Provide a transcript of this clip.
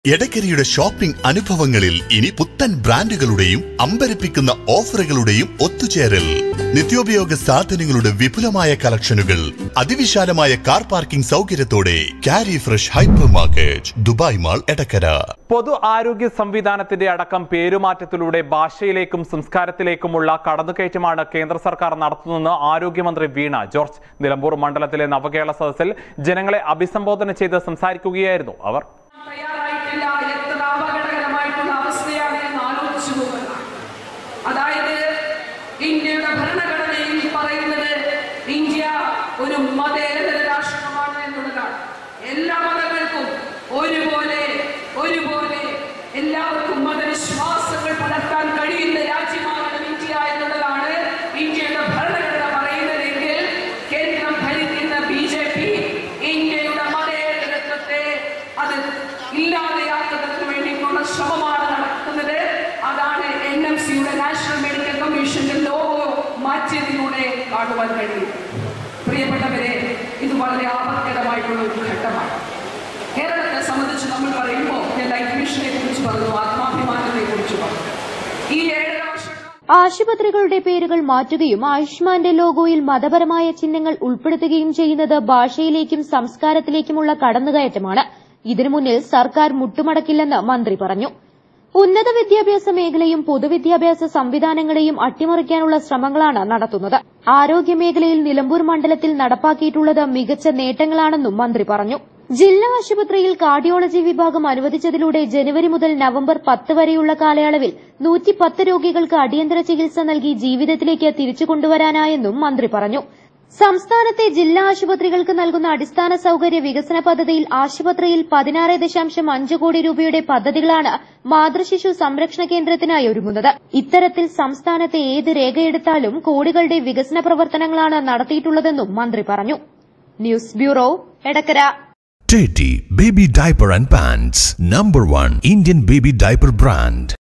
എടക്കരയുടെ shopping അനുഭവങ്ങളിൽ ഇനി പുത്തൻ ബ്രാൻഡുകളുടെയും അമ്പരപ്പിക്കുന്ന ഓഫറുകളുടെയും ഒത്തുചേരൽ നിത്യോപയോഗ സാധനങ്ങളുടെ വിപുലമായ കളക്ഷനുകൾ അതിവിശാലമായ കാർ പാർക്കിംഗ് സൗകര്യത്തോടെ Carry fresh hypermarket Dubai mall Edakkara പൊതു ആരോഗ്യ സംവിധാനത്തിന്റെ അടക്കം പേരുമാറ്റത്തിലൂടെ ഭാഷയിലേക്കും സംസ്കാരത്തിലേക്കുമുള്ള കടന്നുകയറ്റമാണ് കേന്ദ്ര സർക്കാർ നടത്തുന്നതെന്ന് ആരോഗ്യമന്ത്രി വീണ ജോർജ് നിലമ്പൂർ മണ്ഡലത്തിലെ നവകേരള സദസ്സിൽ ജനങ്ങളെ അഭിസംബോധന ചെയ്ത് സംസാരിക്കുകയായിരുന്നു അവർ തയ്യാറായിട്ടില്ല എത്ര അപകടകരമായിട്ടുള്ള അവസ്ഥയാണ് എന്ന് ആലോചിച്ചു പോകുക അതായത് ഇന്ത്യയുടെ ഭരണഘടനയിൽ പറയുന്നത് ഇന്ത്യ ഒരു മതേതര രാഷ്ട്രമാണ് എന്നുള്ളതാണ് എല്ലാ മതങ്ങൾക്കും ഒരുപോലെ ഒരുപോലെ എല്ലാവർക്കും മതവിശ്വാസങ്ങൾ പുലർത്താൻ കഴിയുന്ന രാജ്യമാകണം ഇന്ത്യ എന്നുള്ളതാണ് ഇന്ത്യയുടെ ഭരണഘടന പറയുന്നതെങ്കിൽ കേന്ദ്രം ഭരിക്കുന്ന ബി ജെ പി ഇന്ത്യയുടെ മതേതരത്വത്തെ അത് ഇല്ലാതെയാക്കുന്നതിന് വേണ്ടിയിട്ടുള്ള ശ്രമമാണ് നടത്തുന്നത് അതാണ് എൻ എം സിയുടെ നാഷണൽ മെഡിക്കൽ കമ്മീഷന്റെ ലോഗോ മാറ്റിയതിലൂടെ കാണുവാൻ കഴിയും പ്രിയപ്പെട്ടവരെ ഇത് വളരെ ആപത്കരമായിട്ടുള്ള ഒരു ഘട്ടമാണ് കേരളത്തെ സംബന്ധിച്ച് നമ്മൾ പറയുമ്പോൾ ഞാൻ ലൈഫ് മിഷനെ കുറിച്ച് പറഞ്ഞു ആത്മാഭിമാനത്തെ കുറിച്ച് പറഞ്ഞു ഈ ഏഴര വർഷം ആശുപത്രികളുടെ പേരുകൾ മാറ്റുകയും ആയുഷ്മാന്റെ ലോഗോയിൽ മതപരമായ ചിഹ്നങ്ങൾ ഉൾപ്പെടുത്തുകയും ചെയ്യുന്നത് ഭാഷയിലേക്കും സംസ്കാരത്തിലേക്കുമുള്ള കടന്നുകയറ്റമാണ് ഇതിനു മുന്നിൽ സർക്കാർ മുട്ടുമടക്കില്ലെന്ന് മന്ത്രി പറഞ്ഞു ഉന്നത വിദ്യാഭ്യാസ മേഖലയും പൊതുവിദ്യാഭ്യാസ സംവിധാനങ്ങളെയും അട്ടിമറിക്കാനുള്ള ശ്രമങ്ങളാണ് നടത്തുന്നത് ആരോഗ്യ മേഖലയിൽ നിലമ്പൂർ മണ്ഡലത്തിൽ നടപ്പാക്കിയിട്ടുള്ളത് മികച്ച നേട്ടങ്ങളാണെന്നും മന്ത്രി പറഞ്ഞു ജില്ലാ ആശുപത്രിയിൽ കാർഡിയോളജി വിഭാഗം അനുവദിച്ചതിലൂടെ ജനുവരി മുതൽ നവംബർ പത്ത് വരെയുള്ള കാലയളവിൽ നൂറ്റിപ്പത്ത് രോഗികൾക്ക് അടിയന്തര ചികിത്സ നൽകി ജീവിതത്തിലേക്ക് തിരിച്ചു കൊണ്ടുവരാനായെന്നും മന്ത്രി പറഞ്ഞു സംസ്ഥാനത്തെ ജില്ലാ ആശുപത്രികൾക്ക് നൽകുന്ന അടിസ്ഥാന സൌകര്യ വികസന പദ്ധതിയിൽ ആശുപത്രിയിൽ പതിനാറ് ദശാംശം അഞ്ച് കോടി രൂപയുടെ പദ്ധതികളാണ് മാതൃശിശു സംരക്ഷണ കേന്ദ്രത്തിനായി ഒരുങ്ങുന്നത് ഇത്തരത്തിൽ സംസ്ഥാനത്തെ ഏത് രേഖയെടുത്താലും കോടികളുടെ വികസന പ്രവർത്തനങ്ങളാണ് നടത്തിയിട്ടുള്ളതെന്നും മന്ത്രി പറഞ്ഞു news bureau Edakkara Teddy Baby Diaper and Pants, number one Indian baby diaper brand.